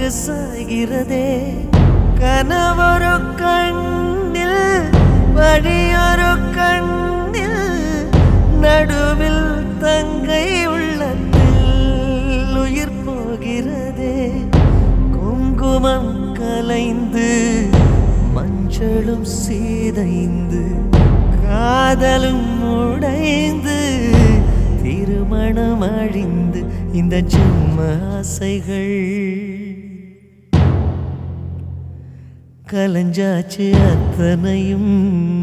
சாகிறதே கனவொரு கண்ணில் வழியொரு கண்ணில் நடுவில் தங்கை உள்ளத்தில் உயிர் போகிறதே குங்குமம் கலைந்து மஞ்சளும் சீதைந்து காதலும் உடைந்து திருமணம் அழிந்து இந்த ஜென்ம ஆசைகள் கலஞ்சாச்சு அத்தனையும்